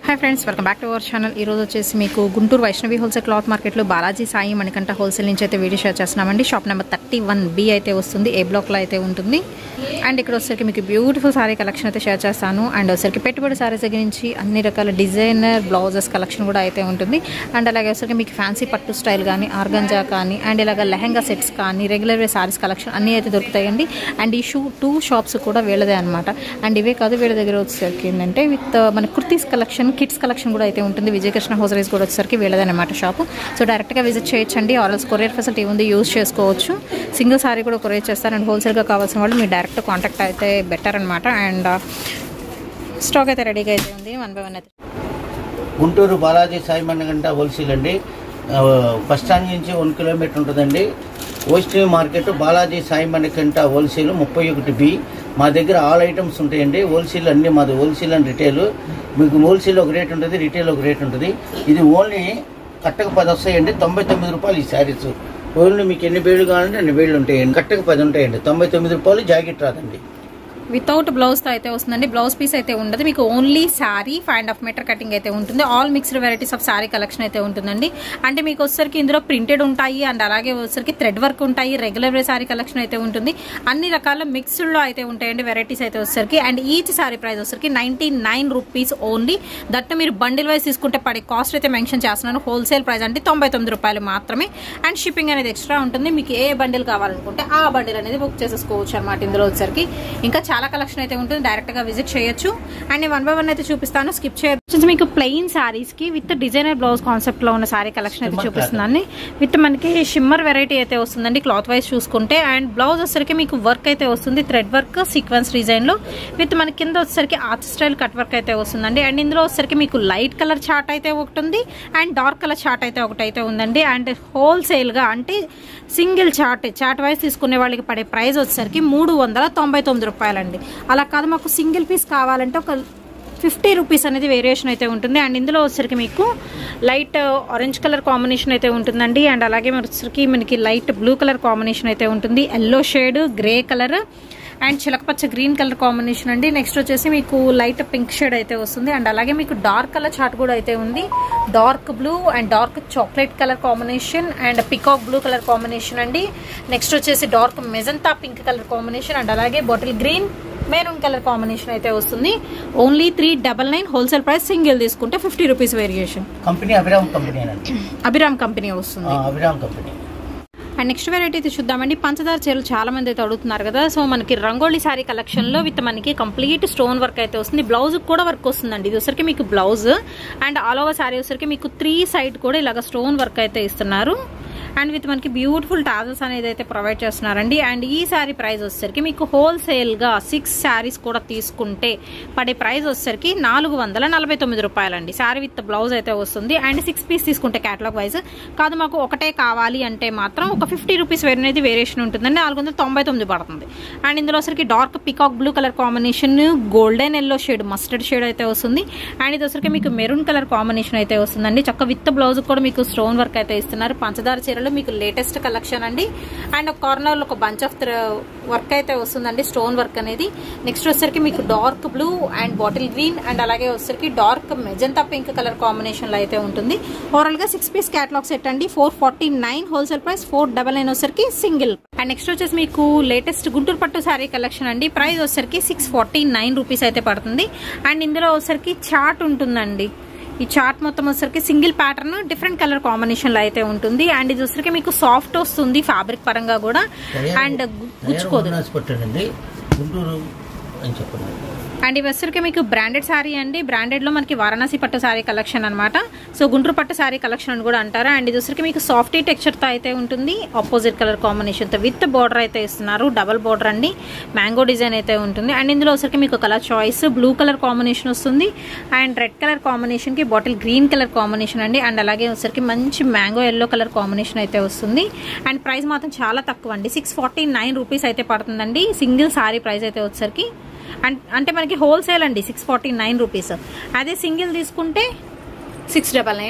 hi friends welcome back to our channel ఈ రోజు వచ్చేసి మీకు గుంటూరు వైష్ణవి హోల్సేల్ క్లాత్ మార్కెట్లో బాలాజీ సాయి మణికంఠ హోల్సేల్ నుంచి అయితే వీడియో షేర్ చేస్తున్నామండి shop number thirty one B అయితే వస్తుంది ఏ బ్లాక్లో అయితే ఉంటుంది అండ్ ఇక్కడ వచ్చేసరికి మీకు బ్యూటిఫుల్ సారీ కలెక్షన్ అయితే షేర్ చేస్తాను అండ్ వచ్చేసరికి పెట్టుబడి సారీస్ దగ్గర నుంచి అన్ని రకాల డిజైనర్ బ్లౌజెస్ కలెక్షన్ కూడా అయితే ఉంటుంది అండ్ అలాగే వచ్చేసరికి మీకు ఫ్యాన్సీ పట్టు స్టైల్ కానీ ఆర్గంజా కానీ అండ్ ఇలాగ లెహంగా సెట్స్ కానీ రెగ్యులర్ వే సారీస్ కలెక్షన్ అన్నీ అయితే దొరుకుతాయండి అండ్ ఈ షూ టూ షాప్స్ కూడా వీళ్ళదే అనమాట అండ్ ఇవే కాదు వీళ్ళ దగ్గర వచ్చేసరికి ఏంటంటే విత్ మన కుర్తీస్ కలెక్షన్ కిడ్స్ కలెక్షన్ కూడా అయితే ఉంటుంది విజయకృష్ణ హోజరీస్ కూడా వచ్చేసరికి వీళ్ళదే అనమాట షాపు సో డైరెక్ట్గా విజిట్ చేయొచ్చండి ఆర్ఎల్స్ కొరియర్ ఫెసిలిటీ ఉంది యూజ్ చేసుకోవచ్చు సింగిల్ సారీ కూడా కొరియర్ చేస్తారు అండ్ హోల్సేల్గా కావాల్సిన వాళ్ళు మీరు డైరెక్ట్ కాంటాక్ట్ అయితే బెటర్ అనమాట అండ్ స్టాక్ అయితే రెడీగా అయితే ఉంది వన్ బై వన్ అయితే గుంటూరు బాలాజీ సాయి మన్నగంట హోల్సేల్ అండి ఆ, బస్ స్టాండ్ నుంచి వన్ కిలోమీటర్ ఉంటుందండి వైష్ణవి మార్కెట్ బాలాజీ సాయి మణికంట హోల్సేల్ ముప్పై ఒకటి బి మా దగ్గర ఆల్ ఐటమ్స్ ఉంటాయండి హోల్సేల్ అన్ని మాది హోల్సేల్ అండ్ రిటైల్ మీకు హోల్సేల్ ఒక రేట్ ఉంటుంది రిటైల్ ఒక రేట్ ఉంటుంది ఇది ఓన్లీ కట్టకు పది వస్తాయండి తొంభై తొమ్మిది రూపాయలు ఈ శారీస్ ఓన్లీ మీకు ఎన్ని బేళ్ళు కావాలంటే అన్ని బేళ్ళు ఉంటాయండి కట్టకు పది ఉంటాయండి తొంభై తొమ్మిది రూపాయలు జాకెట్ రాదండి వితౌట్ బ్లౌజ్తో అయితే వస్తుందండి బ్లౌజ్ పీస్ అయితే ఉండదు మీకు only sari five and half metre cutting అయితే ఉంటుంది all mixed varieties of sari collection అయితే ఉంటుందండి అంటే మీకు వచ్చేసరికి ఇందులో ప్రింటెడ్ ఉంటాయి అండ్ అలాగే వచ్చేసరికి థ్రెడ్ వర్క్ ఉంటాయి రెగ్యులర్ వే శారీ కలెక్షన్ అయితే ఉంటుంది అన్ని రకాల మిక్స్డ్లో అయితే ఉంటాయండి వెరైటీస్ అయితే వచ్చేసరికి అండ్ ఈచ్ శారీ ప్రైస్ వచ్చేసరికి ninety nine rupees only that మీరు బండిల్ వైజ్ తీసుకుంటే పడే కాస్ట్ అయితే మెన్షన్ చేస్తున్నాను హోల్సేల్ ప్రైస్ అంటే తొంభై తొమ్మిది రూపాయలు మాత్రమే అండ్ షిప్పింగ్ అనేది ఎక్స్ట్రా ఉంటుంది మీకు ఏ బండిల్ కావాలనుకుంటే ఆ బండిల్ అనేది బుక్ చేసేసుకోవచ్చు అనమాట ఇందులో వచ్చేసరికి ఇంకా చాలా కలెక్షన్ అయితే ఉంటుంది డైరెక్ట్ గా విజిట్ చేయొచ్చు అండ్ నేను వన్ బై వన్ అయితే చూపిస్తాను స్కిప్ చేయొచ్చు వచ్చేసి మీకు ప్లెయిన్ సారీస్ కి విత్ డిజైనర్ బ్లౌజ్ కాన్సెప్ట్ లో ఉన్న సారీ కలెక్షన్ అయితే Shimmer చూపిస్తున్నాను విత్ మనకి షిమ్మర్ వెరైటీ అయితే వస్తుందండి క్లాత్ వైజ్ చూసుకుంటే అండ్ బ్లౌజ్ వచ్చేసరికి మీకు వర్క్ అయితే వస్తుంది థ్రెడ్ వర్క్ సీక్వెన్స్ డిజైన్ లో విత్ మన కింద వచ్చేసరికి ఆర్ట్ స్టైల్ కట్ వర్క్ అయితే వస్తుందండి అండ్ ఇందులో వచ్చేసరికి మీకు లైట్ కలర్ చార్ట్ అయితే ఒకటి ఉంది అండ్ డార్క్ కలర్ చార్ట్ అయితే ఒకటి అయితే ఉందండి అండ్ హోల్సేల్ గా అంటే సింగిల్ చార్ట్ చార్ట్ వైజ్ తీసుకునే వాళ్ళకి పడే ప్రైస్ వచ్చేసరికి మూడు వందల తొంభై తొమ్మిది రూపాయలండి అలా కాదు మాకు సింగిల్ పీస్ కావాలంటే ఒక ఫిఫ్టీ రూపీస్ అనేది వేరియేషన్ అయితే ఉంటుంది అండ్ ఇందులో వచ్చేసరికి మీకు లైట్ ఆరెంజ్ కలర్ కాంబినేషన్ అయితే ఉంటుందండి అండ్ అలాగే వచ్చేసరికి మనకి లైట్ బ్లూ కలర్ కాంబినేషన్ అయితే ఉంటుంది yellow shade grey colour and చిలకపచ్చ గ్రీన్ కలర్ కాంబినేషన్ అండి నెక్స్ట్ వచ్చేసి మీకు లైట్ పింక్ షేడ్ అయితే వస్తుంది అండ్ అలాగే మీకు డార్క్ కలర్ చార్ట్ కూడా అయితే ఉంది dark blue and dark chocolate colour combination and peacock blue colour combination అండి నెక్స్ట్ వచ్చేసి dark magenta pink colour combination and అలాగే bottle green maroon colour combination అయితే వస్తుంది only three double nine wholesale price single తీసుకుంటే fifty rupees variation company Abhiram company అండి Abhiram company వస్తుంది Abhiram company and next variety అయితే చూద్దామండి పంచదార చీరలు చాలా మంది అయితే అడుగుతున్నారు కదా సో మనకి రంగోలీ సారీ కలెక్షన్ లో విత్ మనకి కంప్లీట్ స్టోన్ వర్క్ అయితే వస్తుంది బ్లౌజ్ కూడా వర్క్ వస్తుందండి ఇది వచ్చరికి మీకు blouse and all over sari వచ్చరికి మీకు త్రీ సైడ్ కూడా ఇలాగ స్టోన్ వర్క్ అయితే ఇస్తున్నారు అండ్ విత్ మనకి బ్యూటిఫుల్ టాజల్స్ అనేది అయితే ప్రొవైడ్ చేస్తున్నారండి అండ్ ఈ సారీ ప్రైస్ వచ్చేసరికి మీకు హోల్సేల్ గా సిక్స్ శారీస్ కూడా తీసుకుంటే పడే ప్రైస్ వచ్చేసరికి నాలుగు వందల నలభై తొమ్మిది రూపాయలండి శారీ విత్ బ్లౌజ్ అయితే వస్తుంది అండ్ సిక్స్ పీస్ తీసుకుంటే క్యాటలాగ్ వైజ్ కాదు మాకు ఒకటే కావాలి అంటే మాత్రం ఒక ఫిఫ్టీ రూపీస్ అనేది వేరియేషన్ ఉంటుందండి నాలుగు వందల తొంభై తొమ్మిది పడుతుంది అండ్ ఇందులో వచ్చరికి dark peacock blue colour combination golden yellow shade mustard shade అయితే వస్తుంది అండ్ ఇది వచ్చరికి మీకు మెరూన్ కలర్ కాంబినేషన్ అయితే వస్తుందండి చక్క విత్ బ్లౌజ్ కూడా మీకు స్టోన్ వర్క్ అయితే ఇస్తున్నారు పంచదార చీరలో మీకు లేటెస్ట్ కలెక్షన్ అండి అండ్ ఒక కార్నర్ లో ఒక బంచ్ ఆఫ్ వర్క్ అయితే వస్తుందండి స్టోన్ వర్క్ అనేది నెక్స్ట్ వచ్చరికి మీకు dark blue and bottle green and అలాగే వచ్చరికి dark magenta pink colour combination లో అయితే ఉంటుంది ఓవరాల్ గా సిక్స్ పీస్ క్యాటలాగ్ సెట్ అండి four forty nine wholesale price four double nine వచ్చరికి సింగిల్ అండ్ నెక్స్ట్ వచ్చేసి మీకు లేటెస్ట్ గుంటూరు పట్టు శారీ కలెక్షన్ అండి ప్రైస్ వచ్చరికి సిక్స్ ఫార్టీ నైన్ రూపీస్ అయితే పడుతుంది అండ్ ఇందులో వచ్చరికి చార్ట్ ఉంటుందండి ఈ చార్ట్ మొత్తం వచ్చరికి single pattern different colour combination లో అయితే ఉంటుంది అండ్ ఇది వచ్చరికి మీకు సాఫ్ట్ వస్తుంది ఫ్యాబ్రిక్ పరంగా కూడా అండ్ గుచ్చుకోదు పట్టండి గుంటూరు అని చెప్పండి అండ్ ఇవి వచ్చరికి మీకు బ్రాండెడ్ శారీ అండి బ్రాండెడ్ లో మనకి వారణాసి పట్టు శారీ కలెక్షన్ అనమాట సో గుంటూరు పట్టు శారీ కలెక్షన్ అని కూడా అంటారు అండ్ ఇది వచ్చరికి మీకు సాఫ్టీ టెక్స్చర్ తో అయితే ఉంటుంది ఆపోజిట్ కలర్ కాంబినేషన్ తో విత్ బోర్డర్ అయితే ఇస్తున్నారు డబల్ బోర్డర్ అండి మ్యాంగో డిజైన్ అయితే ఉంటుంది అండ్ ఇందులో వచ్చరికి మీకు colour choice blue colour combination వస్తుంది అండ్ రెడ్ కలర్ కాంబినేషన్ కి బాటిల్ గ్రీన్ కలర్ కాంబినేషన్ అండి అండ్ అలాగే వచ్చరికి మంచి మ్యాంగో ఎల్లో కలర్ కాంబినేషన్ అయితే వస్తుంది అండ్ ప్రైస్ మాత్రం చాలా తక్కువ అండి సిక్స్ ఫార్టీ నైన్ రూపీస్ అయితే పడుతుందండి సింగిల్ సారీ ప్రైస్ అయితే వచ్చరికి అం- అంటే మనకి హోల్సేల్ అండి సిక్స్ ఫార్టీ నైన్ రూపీస్ అదే సింగిల్ తీసుకుంటే సిక్స్ డబల్ నైన్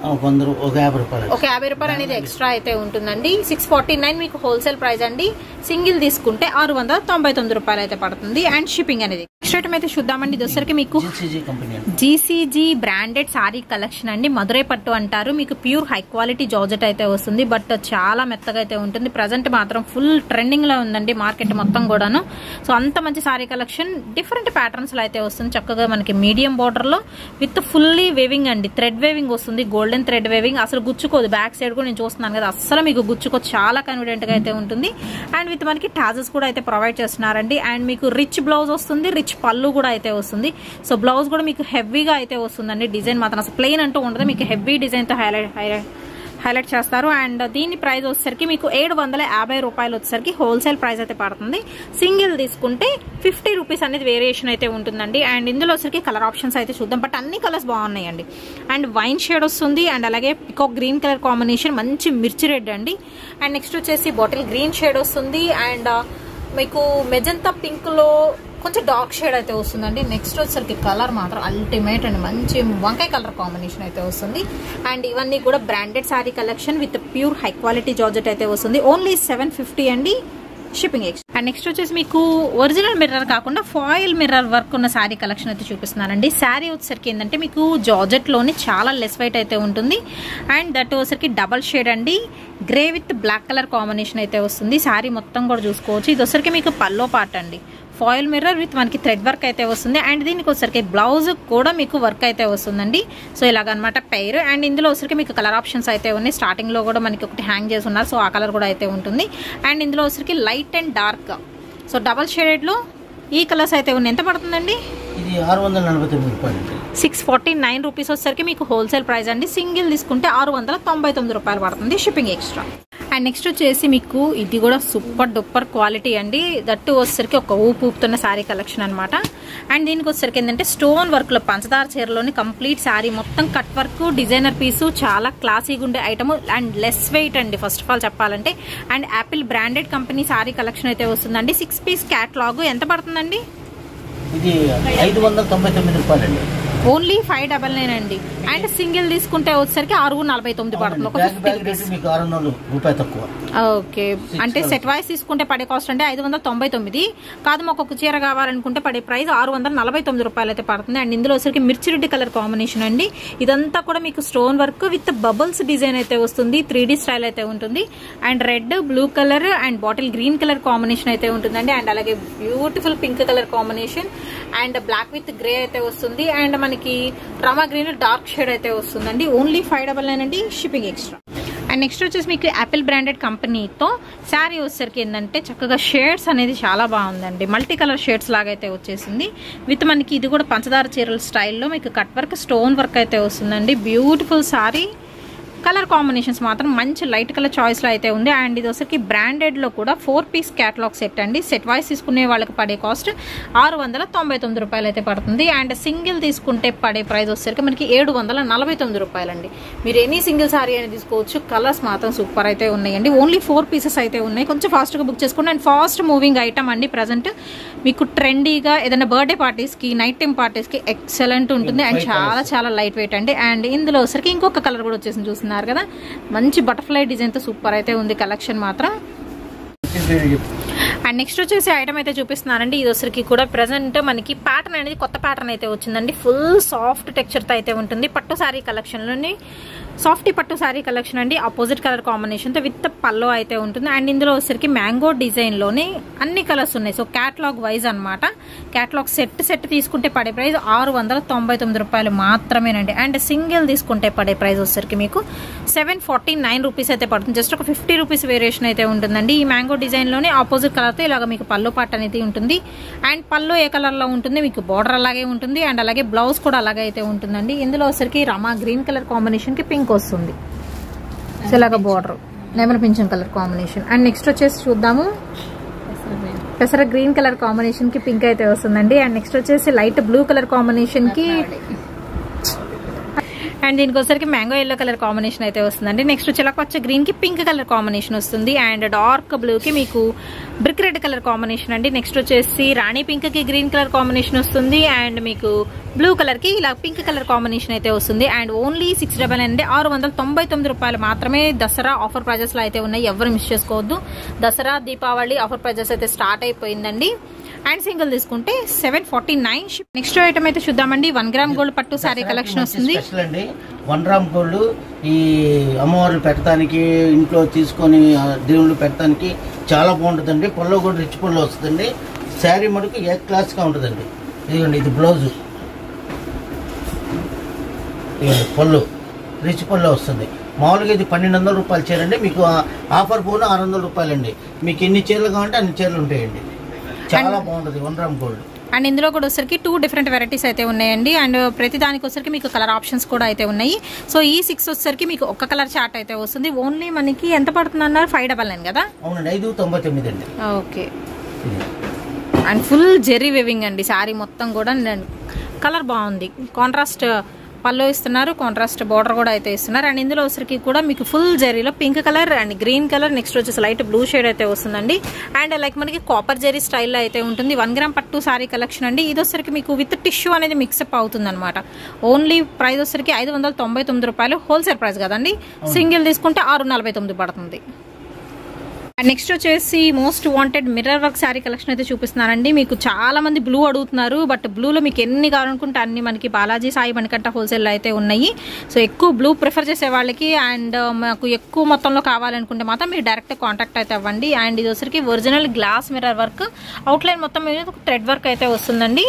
ఒక వంద రూ- ఒక యాభై రూపాయలు ఒక యాభై రూపాయలు అనేది ఎక్స్ట్రా అయితే ఉంటుందండి సిక్స్ ఫార్టీ నైన్ మీకు హోల్సేల్ ప్రైస్ అండి సింగిల్ తీసుకుంటే ఆరు వందల తొంభై తొమ్మిది రూపాయలు అయితే పడుతుంది అండ్ షిప్పింగ్ అనేది నెక్స్ట్ ఐటమ్ అయితే చూద్దామండి ఇది వచ్చరికి మీకు జీసీజీ కంపెనీ అండి జీసీజీ బ్రాండెడ్ సారీ కలెక్షన్ అండి మధురై పట్టు అంటారు మీకు ప్యూర్ హై క్వాలిటీ జార్జెట్ అయితే వస్తుంది బట్ చాలా మెత్తగా అయితే ఉంటుంది ప్రజెంట్ మాత్రం ఫుల్ ట్రెండింగ్ లో ఉందండి మార్కెట్ మొత్తం కూడాను సో అంత మంచి సారీ కలెక్షన్ డిఫరెంట్ ప్యాటర్న్స్ లో అయితే వస్తుంది చక్కగా మనకి మీడియం బార్డర్ లో విత్ ఫుల్లీ వేవింగ్ అండి థ్రెడ్ వేవింగ్ వస్తుంది గోల్డెన్ థ్రెడ్ వేవింగ్ అసలు గుచ్చుకోదు బ్యాక్ సైడ్ కూడా నేను చూస్తున్నాను కదా అసలు మీకు గుచ్చుకోదు చాలా కన్వీనియంట్ గా అయితే ఉంటుంది అండ్ విత్ మనకి టాజెస్ కూడా అయితే ప్రొవైడ్ చేస్తున్నారండి అండ్ మీకు రిచ్ బ్లౌజ్ వస్తుంది రిచ్ పళ్ళు కూడా అయితే వస్తుంది సో బ్లౌజ్ కూడా మీకు హెవీగా అయితే వస్తుందండి డిజైన్ మాత్రం అసలు ప్లెయిన్ అంటూ ఉండదు మీకు హెవీ డిజైన్ తో హైలైట్ హైలైట్ హైలైట్ చేస్తారు అండ్ దీని ప్రైస్ వచ్చేసరికి మీకు ఏడు వందల యాభై రూపాయలు వచ్చేసరికి హోల్సేల్ ప్రైస్ అయితే పడుతుంది సింగిల్ తీసుకుంటే ఫిఫ్టీ రూపీస్ అనేది వేరియేషన్ అయితే ఉంటుందండి అండ్ ఇందులో వచ్చరికి కలర్ ఆప్షన్స్ అయితే చూద్దాం బట్ అన్ని కలర్స్ బాగున్నాయండి అండ్ వైన్ షేడ్ వస్తుంది అండ్ అలాగే పికో గ్రీన్ కలర్ కాంబినేషన్ మంచి మిర్చి రెడ్ అండి అండ్ నెక్స్ట్ వచ్చేసి బాటిల్ గ్రీన్ షేడ్ వస్తుంది అండ్ మీకు మెజంతా పింక్ లో కొంచెం డార్క్ షేడ్ అయితే వస్తుందండి నెక్స్ట్ వచ్చేసరికి కలర్ మాత్రం అల్టిమేట్ అండి మంచి వంకాయ కలర్ కాంబినేషన్ అయితే వస్తుంది అండ్ ఇవన్నీ కూడా branded sari collection with pure high quality georgette అయితే వస్తుంది ఓన్లీ సెవెన్ ఫిఫ్టీ అండి షిప్పింగ్ ఎక్స్ అండ్ నెక్స్ట్ వచ్చేసి మీకు ఒరిజినల్ మిర్రర్ కాకుండా ఫాయిల్ మిర్రర్ వర్క్ ఉన్న శారీ కలెక్షన్ అయితే చూపిస్తున్నానండి శారీ వచ్చేసరికి ఏంటంటే మీకు జార్జెట్ లోని చాలా లెస్ వైట్ అయితే ఉంటుంది అండ్ దట్ వచ్చేసరికి డబల్ షేడ్ అండి grey with black colour combination అయితే వస్తుంది శారీ మొత్తం కూడా చూసుకోవచ్చు ఇది వచ్చరికి మీకు పల్లో పార్ట్ అండి ఫాయిల్ మిర్రర్ విత్ మనకి థ్రెడ్ వర్క్ అయితే వస్తుంది అండ్ దీనికి వచ్చరికి బ్లౌజ్ కూడా మీకు వర్క్ అయితే వస్తుందండి సో ఇలాగనమాట పెయిర్ అండ్ ఇందులో వచ్చరికి మీకు కలర్ ఆప్షన్స్ అయితే ఉన్నాయి స్టార్టింగ్ లో కూడా మనకి ఒకటి హ్యాంగ్ చేసి ఉన్నారు సో ఆ కలర్ కూడా అయితే ఉంటుంది అండ్ ఇందులో వచ్చరికి light and dark so double shaded లో ఈ కలర్స్ అయితే ఉన్నాయి ఎంత పడుతుందండి ఇది ఆరు వందల నలభై తొమ్మిది రూపాయలు అండి సిక్స్ ఫార్టీ నైన్ రూపీస్ వచ్చేసరికి మీకు హోల్సేల్ ప్రైస్ అండి సింగిల్ తీసుకుంటే ఆరు వందల తొంభై తొమ్మిది రూపాయలు పడుతుంది షిప్పింగ్ ఎక్స్ట్రా అండ్ నెక్స్ట్ వచ్చేసి మీకు ఇది కూడా సూపర్ డూపర్ క్వాలిటీ అండి దట్టు వచ్చేసరికి ఒక ఊపు ఊపుతున్న శారీ కలెక్షన్ అనమాట అండ్ దీనికి వచ్చేసరికి ఏంటంటే స్టోన్ వర్క్ లో పంచదార చీరలోని కంప్లీట్ శారీ మొత్తం కట్ వర్క్ డిజైనర్ పీసు చాలా క్లాసీగా ఉండే ఐటమ్ అండ్ లెస్ వెయిట్ అండి ఫస్ట్ ఆఫ్ ఆల్ చెప్పాలంటే and Apple branded company sari collection అయితే వస్తుందండి సిక్స్ పీస్ క్యాట్లాగ్ ఎంత పడుతుందండి ఇది ఐదు వందల తొంభై తొమ్మిది రూపాయలు అండి ఓన్లీ ఫైవ్ డబల్ నైన్ అండి అండ్ సింగిల్ తీసుకుంటే వచ్చేసరికి ఆరు నలభై తొమ్మిది పడుతుంది ఒక బ్యాగ్ ఫిఫ్టీ బ్యాగ్ రేటు మీకు ఆరు వందలు రూపాయలు తక్కువ ఓకే అంటే సెట్ వైస్ తీసుకుంటే పడే కాస్ట్ అంటే ఐదు వందల తొంభై తొమ్మిది కాదు మాకు ఒక చీర కావాలనుకుంటే పడే ప్రైస్ ఆరు వందల నలభై తొమ్మిది రూపాయలు అయితే పడుతుంది అండ్ ఇందులో వచ్చరికి మిర్చి రెడ్డి కలర్ కాంబినేషన్ అండి ఇదంతా కూడా మీకు stone work with bubbles design అయితే వస్తుంది త్రీ స్టైల్ అయితే ఉంటుంది and red blue colour and bottle green colour combination అయితే ఉంటుందండి అండ్ అలాగే beautiful pink colour combination and black with grey అయితే వస్తుంది అండ్ మనకి రమా గ్రీన్ డార్క్ షేడ్ అయితే వస్తుందండి ఓన్లీ ఫైవ్ డబల్ నైన్ అండి షిప్పింగ్ ఎక్స్ట్రా అండ్ నెక్స్ట్ వచ్చేసి మీకు యాపిల్ బ్రాండెడ్ కంపెనీతో శారీ వచ్చేసరికి ఏంటంటే చక్కగా షేడ్స్ అనేది చాలా బాగుందండి మల్టీ కలర్ షేడ్స్ లాగా అయితే వచ్చేసింది విత్ మనకి ఇది కూడా పంచదార చీరల స్టైల్లో మీకు కట్ వర్క్ స్టోన్ వర్క్ అయితే వస్తుందండి బ్యూటిఫుల్ శారీ కలర్ కాంబినేషన్స్ మాత్రం మంచి లైట్ కలర్ చాయిస్ లో అయితే ఉంది అండ్ ఇది వచ్చరికి బ్రాండెడ్ లో కూడా ఫోర్ పీస్ క్యాటలాగ్ సెట్ అండి సెట్ వైస్ తీసుకునే వాళ్ళకి పడే కాస్ట్ ఆరు వందల తొంభై తొమ్మిది రూపాయలు అయితే పడుతుంది అండ్ సింగిల్ తీసుకుంటే పడే ప్రైస్ వచ్చేసరికి మనకి ఏడు వందల నలభై తొమ్మిది రూపాయలండి మీరు ఎనీ సింగిల్ సారీ అని తీసుకోవచ్చు కలర్స్ మాత్రం సూపర్ అయితే ఉన్నాయండి ఓన్లీ ఫోర్ పీసెస్ అయితే ఉన్నాయి కొంచెం ఫాస్ట్ గా బుక్ చేసుకోండి అండ్ ఫాస్ట్ మూవింగ్ ఐటమ్ అండి ప్రజెంట్ మీకు ట్రెండీగా ఏదైనా బర్త్డే పార్టీస్ కి నైట్ టైం పార్టీస్ కి ఎక్సలెంట్ ఉంటుంది అండ్ చాలా చాలా లైట్ వెయిట్ అండి అండ్ ఇందులో వచ్చరికి ఇంకొక కలర్ కూడా వచ్చేసింది చూస్తున్నారు కదా మంచి బటర్ఫ్లై డిజైన్ తో సూపర్ అయితే ఉంది కలెక్షన్ మాత్రం అండ్ నెక్స్ట్ వచ్చేసి ఐటమ్ అయితే చూపిస్తున్నానండి ఇది వచ్చరికి కూడా ప్రజెంట్ మనకి ప్యాటర్న్ అనేది కొత్త ప్యాటర్న్ అయితే వచ్చిందండి ఫుల్ సాఫ్ట్ టెక్స్చర్ తో అయితే ఉంటుంది పట్టు సారీ కలెక్షన్ లోని సాఫ్టీ పట్టు సారీ కలెక్షన్ అండి ఆపోజిట్ కలర్ కాంబినేషన్ తో విత్ పల్లో అయితే ఉంటుంది అండ్ ఇందులో వచ్చరికి మ్యాంగో డిజైన్ లోని అన్ని కలర్స్ ఉన్నాయి సో క్యాటలాగ్ వైజ్ అనమాట క్యాటలాగ్ సెట్ సెట్ తీసుకుంటే పడే ప్రైస్ ఆరు వందల తొంభై తొమ్మిది రూపాయలు మాత్రమేనండి అండ్ సింగిల్ తీసుకుంటే పడే ప్రైస్ వచ్చరికి మీకు సెవెన్ ఫార్టీ నైన్ రూపీస్ అయితే పడుతుంది జస్ట్ ఒక ఫిఫ్టీ రూపీస్ వేరియేషన్ అయితే ఉంటుందండి ఈ మ్యాంగో డిజైన్ లోనే ఆపోజిట్ కలర్ తో ఇలాగ మీకు పళ్ళు పాట అనేది ఉంటుంది అండ్ పళ్ళు ఏ కలర్ లో ఉంటుంది మీకు బార్డర్ అలాగే ఉంటుంది అండ్ అలాగే బ్లౌజ్ కూడా అలాగే అయితే ఉంటుందండి ఇందులో వచ్చరికి రమా గ్రీన్ కలర్ కాంబినేషన్ కి పింక్ వస్తుంది సో ఇలాగ బార్డర్ నెమల పింఛన్ కలర్ కాంబినేషన్ అండ్ నెక్స్ట్ వచ్చేసి చూద్దాము పెసర గ్రీన్ కలర్ కాంబినేషన్ కి పింక్ అయితే వస్తుందండి అండ్ నెక్స్ట్ వచ్చేసి లైట్ బ్లూ కలర్ కాంబినేషన్ కి అండ్ దీనికి వచ్చరికి మ్యాంగో ఎల్లో కలర్ కాంబినేషన్ అయితే వస్తుందండి నెక్స్ట్ చిలకొచ్చ గ్రీన్ కి పింక్ కలర్ కాంబినేషన్ వస్తుంది అండ్ డార్క్ బ్లూ కి మీకు బ్రిక్ రెడ్ కలర్ కాంబినేషన్ అండి నెక్స్ట్ వచ్చేసి రాణి పింక్ కి గ్రీన్ కలర్ కాంబినేషన్ వస్తుంది అండ్ మీకు బ్లూ కలర్ కి ఇలా పింక్ కలర్ కాంబినేషన్ అయితే వస్తుంది అండ్ ఓన్లీ సిక్స్ డబల్ అండి ఆరు వందల తొంభై తొమ్మిది రూపాయలు మాత్రమే దసరా ఆఫర్ ప్రైజెస్ లో అయితే ఉన్నాయి ఎవరు మిస్ చేసుకోవద్దు దసరా దీపావళి ఆఫర్ ప్రైజెస్ అయితే స్టార్ట్ అయిపోయిందండి అండ్ సింగిల్ తీసుకుంటే seven forty nine next item అయితే చూద్దామండి వన్ గ్రామ్ గోల్డ్ పట్టు శారీ కలెక్షన్ వస్తుంది స్పెషల్ అండి వన్ రామ్ గోల్డ్ ఈ అమ్మవార్లు పెట్టడానికి ఇంట్లో తీసుకొని ఆ, దేవుళ్ళు పెట్టడానికి చాలా బాగుంటుందండి పొల్లో కూడా రిచ్ పొల్లో వస్తుందండి శారీ మటుకు ఏ క్లాస్గా ఉంటుందండి ఇదిగోండి ఇది బ్లౌజ్ ఇదిగోండి పొల్లు రిచ్ పొల్లో వస్తుంది మామూలుగా ఇది పన్నెండు వందల రూపాయలు చీర అండి మీకు ఆ- ఆఫర్ పోను ఆరు వందల రూపాయలండి మీకు ఎన్ని చీరలు కావాలంటే అన్ని చీరలు ఉంటాయండి చాలా బాగుంటుంది వన్ రామ్ గోల్డ్ అండ్ ఇందులో కూడా వచ్చరికి టూ డిఫరెంట్ వెరైటీస్ అయితే ఉన్నాయండి అండ్ ప్రతి దానికి వచ్చరికి మీకు కలర్ ఆప్షన్స్ కూడా అయితే ఉన్నాయి సో ఈ సిక్స్ వచ్చరికి మీకు ఒక్క కలర్ చార్ట్ అయితే వస్తుంది ఓన్లీ మనకి ఎంత పడుతుంది అన్నారు ఫైవ్ డబల్ నైన్ కదా అవునండి ఐదు తొంభై తొమ్మిది అండి okay and full zari weaving అండి శారీ మొత్తం కూడా కలర్ బాగుంది కాంట్రాస్ట్ పళ్ళు ఇస్తున్నారు కాంట్రాస్ట్ బార్డర్ కూడా అయితే ఇస్తున్నారు అండ్ ఇందులో వచ్చరికి కూడా మీకు ఫుల్ జెరీలో pink colour and green colour next వచ్చేసి లైట్ బ్లూ షేడ్ అయితే వస్తుందండి అండ్ లైక్ మనకి కాపర్ జెరీ స్టైల్లో అయితే ఉంటుంది వన్ గ్రామ్ పట్టు సారీ కలెక్షన్ అండి ఇది వచ్చరికి మీకు విత్ టిష్యూ అనేది మిక్సప్ అవుతుంది అనమాట ఓన్లీ ప్రైస్ వచ్చరికి ఐదు వందల తొంభై తొమ్మిది రూపాయలు హోల్సేల్ ప్రైస్ కదండి సింగిల్ తీసుకుంటే ఆరు నలభై తొమ్మిది పడుతుంది అండ్ నెక్స్ట్ వచ్చేసి most wanted mirror work sari collection అయితే చూపిస్తున్నానండి మీకు చాలా మంది బ్లూ అడుగుతున్నారు బట్ బ్లూలో మీకు ఎన్ని కావాలనుకుంటే అన్ని మనకి బాలాజీ సాయి మణికంఠ హోల్సేల్ అయితే ఉన్నాయి సో ఎక్కువ బ్లూ ప్రిఫర్ చేసే వాళ్ళకి అండ్ మాకు ఎక్కువ మొత్తంలో కావాలనుకుంటే మాత్రం మీరు డైరెక్ట్ కాంటాక్ట్ అయితే అవ్వండి అండ్ ఇది వచ్చరికి original glass mirror work outline మొత్తం మీద ఒక థ్రెడ్ వర్క్ అయితే వస్తుందండి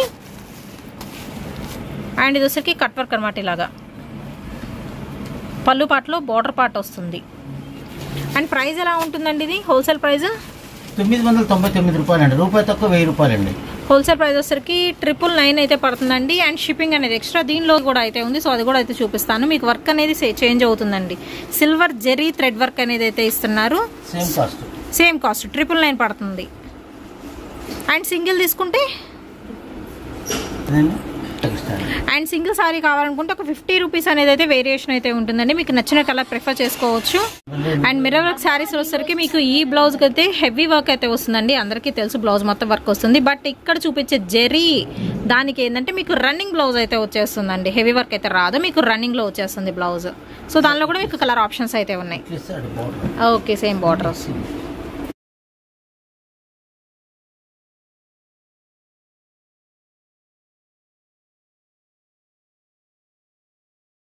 అండ్ ఇది వచ్చరికి కట్ వర్క్ అనమాట ఇలాగా పళ్ళు పాటలో బార్డర్ పార్ట్ వస్తుంది అండ్ ప్రైస్ ఎలా ఉంటుందండి ఇది హోల్సేల్ ప్రైస్ తొమ్మిది వందల తొంభై తొమ్మిది రూపాయలండి రూపాయి తక్కువ వెయ్యి రూపాయలండి హోల్సేల్ ప్రైస్ వచ్చరికి ట్రిపుల్ నైన్ అయితే పడుతుందండి అండ్ షిప్పింగ్ అనేది ఎక్స్ట్రా దీనిలో కూడా అయితే ఉంది సో అది కూడా అయితే చూపిస్తాను మీకు వర్క్ అనేది చేంజ్ అవుతుందండి సిల్వర్ జెరీ థ్రెడ్ వర్క్ అనేది అయితే ఇస్తున్నారు same cost same cost triple nine పడుతుంది అండ్ సింగిల్ తీసుకుంటే ఇదండి తగ్గిస్తాను అండ్ సింగిల్ సారీ కావాలనుకుంటే ఒక ఫిఫ్టీ రూపీస్ అనేది అయితే వేరియేషన్ అయితే ఉంటుందండి మీకు నచ్చిన కలర్ ప్రిఫర్ చేసుకోవచ్చు అండ్ మిర్రర్ వర్క్ శారీస్ వచ్చేసరికి మీకు ఈ బ్లౌజ్ అయితే హెవీ వర్క్ అయితే వస్తుందండి అందరికీ తెలుసు బ్లౌజ్ మొత్తం వర్క్ వస్తుంది బట్ ఇక్కడ చూపించే జెరీ దానికి ఏంటంటే మీకు రన్నింగ్ బ్లౌజ్ అయితే వచ్చేస్తుందండి హెవీ వర్క్ అయితే రాదు మీకు రన్నింగ్ లో వచ్చేస్తుంది బ్లౌజ్ సో దానిలో కూడా మీకు కలర్ ఆప్షన్స్ అయితే ఉన్నాయి ఇస్తాడు బాగుంటుంది ఓకే సేమ్ బార్డర్ వస్తుంది